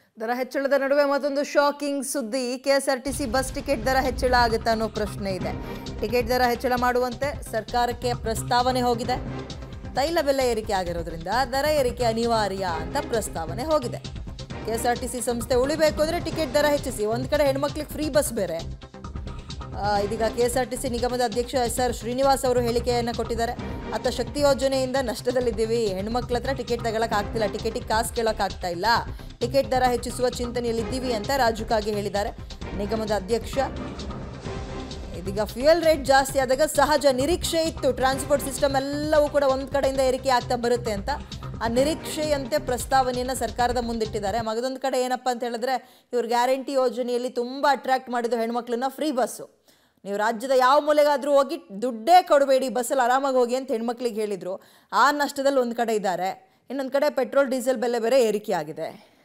ದರ ಹೆಚ್ಚಳದ ನಡುವೆ ಮತ್ತೊಂದು ಶಾಕಿಂಗ್ ಸುದ್ದಿ ಕೆಎಸ್ಆರ್ಟಿಸಿ ಬಸ್ ಟಿಕೆಟ್ ದರ ಹೆಚ್ಚಳ ಆಗುತ್ತಾ ಅನ್ನೋ ಪ್ರಶ್ನೆ ಇದೆ ಟಿಕೆಟ್ ದರ ಹೆಚ್ಚಳ ಮಾಡುವಂತೆ ಸರ್ಕಾರಕ್ಕೆ ಪ್ರಸ್ತಾವನೆ ಹೋಗಿದೆ ತೈಲ ಬೆಲೆ ಏರಿಕೆ ಆಗಿರೋದ್ರಿಂದ ದರ ಏರಿಕೆ ಅನಿವಾರ್ಯ ಅಂತ ಪ್ರಸ್ತಾವನೆ ಹೋಗಿದೆ ಕೆಎಸ್ಆರ್ಟಿಸಿ ಸಂಸ್ಥೆ ಉಳಿಬೇಕು ಅಂದರೆ ಟಿಕೆಟ್ ದರ ಹೆಚ್ಚಿಸಿ ಒಂದು ಕಡೆ ಹೆಣ್ಮಕ್ಳಿಗೆ ಫ್ರೀ ಬಸ್ ಬೇರೆ ಆ, ಇದೀಗ ಕೆಎಸ್ಆರ್ಟಿಸಿ ನಿಗಮದ ಅಧ್ಯಕ್ಷ ಎಸ್ ಆರ್ ಶ್ರೀನಿವಾಸ್ ಅವರು ಹೇಳಿಕೆಯನ್ನು ಕೊಟ್ಟಿದ್ದಾರೆ ಅತ್ತ ಶಕ್ತಿ ಯೋಜನೆಯಿಂದ ನಷ್ಟದಲ್ಲಿದ್ದೀವಿ ಹೆಣ್ಮಕ್ಳ ಹತ್ರ ಟಿಕೆಟ್ ತಗೊಳಕ್ ಆಗ್ತಿಲ್ಲ ಟಿಕೆಟಿಗೆ ಕಾಸು ಕೇಳೋಕೆ ಆಗ್ತಾ ಇಲ್ಲ ಟಿಕೆಟ್ ದರ ಹೆಚ್ಚಿಸುವ ಚಿಂತನೆಯಲ್ಲಿದ್ದೀವಿ ಅಂತ ರಾಜುಕಾಗಿ ಹೇಳಿದ್ದಾರೆ ನಿಗಮದ ಅಧ್ಯಕ್ಷ ಇದೀಗ ಫ್ಯೂಯಲ್ ರೇಟ್ ಜಾಸ್ತಿ ಆದಾಗ ಸಹಜ ನಿರೀಕ್ಷೆ ಇತ್ತು ಟ್ರಾನ್ಸ್ಪೋರ್ಟ್ ಸಿಸ್ಟಮ್ ಎಲ್ಲವೂ ಕೂಡ ಒಂದು ಕಡೆಯಿಂದ ಏರಿಕೆ ಆಗ್ತಾ ಬರುತ್ತೆ ಅಂತ ಆ ನಿರೀಕ್ಷೆಯಂತೆ ಪ್ರಸ್ತಾವನೆಯನ್ನು ಸರ್ಕಾರದ ಮುಂದಿಟ್ಟಿದ್ದಾರೆ ಮಗದೊಂದು ಕಡೆ ಏನಪ್ಪ ಅಂತ ಹೇಳಿದ್ರೆ ಇವ್ರ ಗ್ಯಾರಂಟಿ ಯೋಜನೆಯಲ್ಲಿ ತುಂಬ ಅಟ್ರಾಕ್ಟ್ ಮಾಡಿದ್ದು ಹೆಣ್ಮಕ್ಳನ್ನ ಫ್ರೀ ಬಸ್ಸು ನೀವು ರಾಜ್ಯದ ಯಾವ ಮೂಲೆಗಾದರೂ ಹೋಗಿ ದುಡ್ಡೇ ಕೊಡಬೇಡಿ ಬಸ್ಸಲ್ಲಿ ಆರಾಮಾಗಿ ಹೋಗಿ ಅಂತ ಹೆಣ್ಮಕ್ಳಿಗೆ ಹೇಳಿದರು ಆ ನಷ್ಟದಲ್ಲಿ ಒಂದು ಕಡೆ ಇದ್ದಾರೆ ಇನ್ನೊಂದು ಕಡೆ ಪೆಟ್ರೋಲ್ ಡೀಸೆಲ್ ಬೆಲೆ ಬೇರೆ ಏರಿಕೆ ಆಗಿದೆ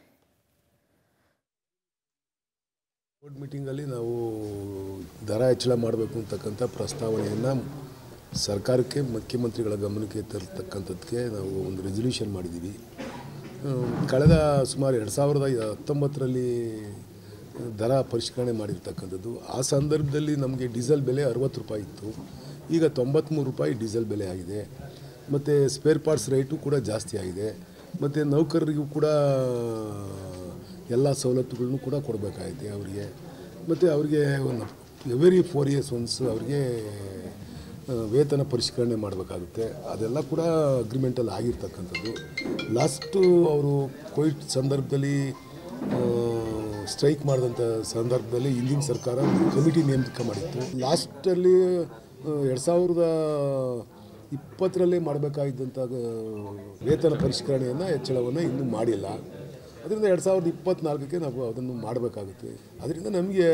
ಬೋರ್ಡ್ ಮೀಟಿಂಗಲ್ಲಿ ನಾವು ದರ ಹೆಚ್ಚಳ ಮಾಡಬೇಕು ಅಂತಕ್ಕಂಥ ಪ್ರಸ್ತಾವನೆಯನ್ನು ಸರ್ಕಾರಕ್ಕೆ ಮುಖ್ಯಮಂತ್ರಿಗಳ ಗಮನಕ್ಕೆ ತರ್ತಕ್ಕಂಥದ್ದಕ್ಕೆ ನಾವು ಒಂದು ರೆಸಲ್ಯೂಷನ್ ಮಾಡಿದ್ದೀವಿ ಆ, ಕಳೆದ ಸುಮಾರು ಎರಡು ಸಾವಿರದ ಹತ್ತೊಂಬತ್ತರಲ್ಲಿ ದರ ಪರಿಷ್ಕರಣೆ ಮಾಡಿರ್ತಕ್ಕಂಥದ್ದು ಆ ಸಂದರ್ಭದಲ್ಲಿ ನಮಗೆ ಡೀಸೆಲ್ ಬೆಲೆ ಅರವತ್ತು ರೂಪಾಯಿ ಇತ್ತು ಈಗ ತೊಂಬತ್ತ್ಮೂರು ರೂಪಾಯಿ ಡೀಸೆಲ್ ಬೆಲೆ ಆಗಿದೆ ಮತ್ತು ಸ್ಪೇರ್ ಪಾರ್ಟ್ಸ್ ರೇಟು ಕೂಡ ಜಾಸ್ತಿ ಆಗಿದೆ ಮತ್ತು ನೌಕರರಿಗೂ ಕೂಡ ಎಲ್ಲ ಸವಲತ್ತುಗಳನ್ನು ಕೂಡ ಕೊಡಬೇಕಾಗಿದೆ ಅವರಿಗೆ ಮತ್ತು ಅವರಿಗೆ ಒಂದು ಎವರಿ ಫೋರ್ ಇಯರ್ಸ್ ಒನ್ಸ್ ಅವರಿಗೆ ಆ, ವೇತನ ಪರಿಷ್ಕರಣೆ ಮಾಡಬೇಕಾಗುತ್ತೆ ಅದೆಲ್ಲ ಕೂಡ ಅಗ್ರಿಮೆಂಟಲ್ಲಿ ಆಗಿರ್ತಕ್ಕಂಥದ್ದು ಲಾಸ್ಟು ಅವರು ಕೋವಿಡ್ ಸಂದರ್ಭದಲ್ಲಿ ಸ್ಟ್ರೈಕ್ ಮಾಡಿದಂಥ ಸಂದರ್ಭದಲ್ಲಿ ಹಿಂದಿನ ಸರ್ಕಾರ ಕಮಿಟಿ ನೇಮಕ ಮಾಡಿತ್ತು ಲಾಸ್ಟಲ್ಲಿ ಎರಡು ಸಾವಿರದ ಇಪ್ಪತ್ತರಲ್ಲೇ ಮಾಡಬೇಕಾಗಿದ್ದಂಥ ವೇತನ ಪರಿಷ್ಕರಣೆಯನ್ನು ಹೆಚ್ಚಳವನ್ನು ಇನ್ನೂ ಮಾಡಿಲ್ಲ ಅದರಿಂದ ಎರಡು ಸಾವಿರದ ಇಪ್ಪತ್ತ್ನಾಲ್ಕಕ್ಕೆ ನಾವು ಅದನ್ನು ಮಾಡಬೇಕಾಗುತ್ತೆ ಅದರಿಂದ ನಮಗೆ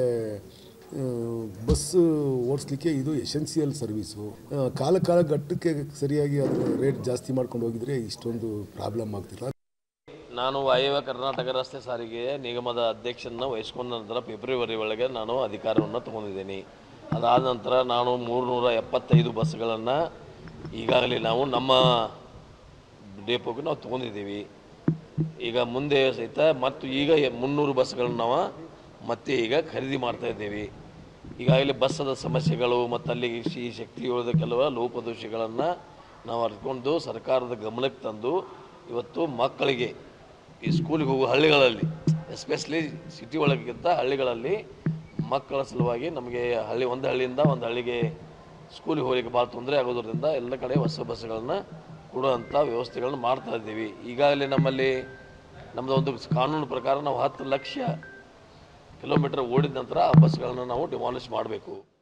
ಬಸ್ ಓಡಿಸ್ಲಿಕ್ಕೆ ಇದು ಎಸೆನ್ಸಿಯಲ್ ಸರ್ವೀಸು ಆ, ಕಾಲ ಕಾಲ ಘಟ್ಟಕ್ಕೆ ಸರಿಯಾಗಿ ಅದರ ರೇಟ್ ಜಾಸ್ತಿ ಮಾಡ್ಕೊಂಡು ಹೋಗಿದ್ರೆ ಇಷ್ಟೊಂದು ಪ್ರಾಬ್ಲಮ್ ಆಗ್ತಿಲ್ಲ ನಾನು ವಾಯವ್ಯ ಕರ್ನಾಟಕ ರಸ್ತೆ ಸಾರಿಗೆ ನಿಗಮದ ಅಧ್ಯಕ್ಷನ ವಹಿಸ್ಕೊಂಡ ನಂತರ ಫೆಬ್ರವರಿ ಒಳಗೆ ನಾನು ಅಧಿಕಾರವನ್ನು ತಗೊಂಡಿದ್ದೀನಿ ಅದಾದ ನಂತರ ನಾನು ಮೂರುನೂರ ಎಪ್ಪತ್ತೈದು ಬಸ್ಗಳನ್ನು ಈಗಾಗಲೇ ನಾವು ನಮ್ಮ ಡಿಪೋಗೆ ನಾವು ತೊಗೊಂಡಿದ್ದೀವಿ ಈಗ ಮುಂದೆ ಸಹಿತ ಮತ್ತು ಈಗ ಎ- ಮುನ್ನೂರು ಬಸ್ಗಳನ್ನು ನಾವು ಮತ್ತೆ ಈಗ ಖರೀದಿ ಮಾಡ್ತಾ ಇದ್ದೀವಿ ಈಗಾಗಲೇ ಬಸ್ಸದ ಸಮಸ್ಯೆಗಳು ಮತ್ತು ಅಲ್ಲಿ ಈ ಶಕ್ತಿಯುಳದ ಕೆಲವು ಲೋಪದೋಷಗಳನ್ನು ನಾವು ಅರ್ಕೊಂಡು ಸರ್ಕಾರದ ಗಮನಕ್ಕೆ ತಂದು ಇವತ್ತು ಮಕ್ಕಳಿಗೆ ಈ ಸ್ಕೂಲಿಗೆ ಹೋಗುವ ಹಳ್ಳಿಗಳಲ್ಲಿ ಎಸ್ಪೆಷಲಿ ಸಿಟಿ ಒಳಗಿಂತ ಹಳ್ಳಿಗಳಲ್ಲಿ ಮಕ್ಕಳ ಸಲುವಾಗಿ ನಮಗೆ ಹಳ್ಳಿ ಒಂದು ಹಳ್ಳಿಯಿಂದ ಒಂದು ಹಳ್ಳಿಗೆ ಸ್ಕೂಲಿಗೆ ಹೋಗ್ಲಿಕ್ಕೆ ಭಾಳ ತೊಂದರೆ ಆಗೋದ್ರಿಂದ ಎಲ್ಲ ಕಡೆ ಹೊಸ ಬಸ್ಗಳನ್ನು ಕೊಡುವಂಥ ವ್ಯವಸ್ಥೆಗಳನ್ನು ಮಾಡ್ತಾ ಇದ್ದೀವಿ ಈಗಾಗಲೇ ನಮ್ಮಲ್ಲಿ ನಮ್ಮದು ಒಂದು ಕಾನೂನು ಪ್ರಕಾರ ನಾವು ಹತ್ತು ಲಕ್ಷ ಕಿಲೋಮೀಟರ್ ಓಡಿದ ನಂತರ ಆ ಬಸ್ಗಳನ್ನು ನಾವು ಡಿಮಾಲಿಷ್ ಮಾಡಬೇಕು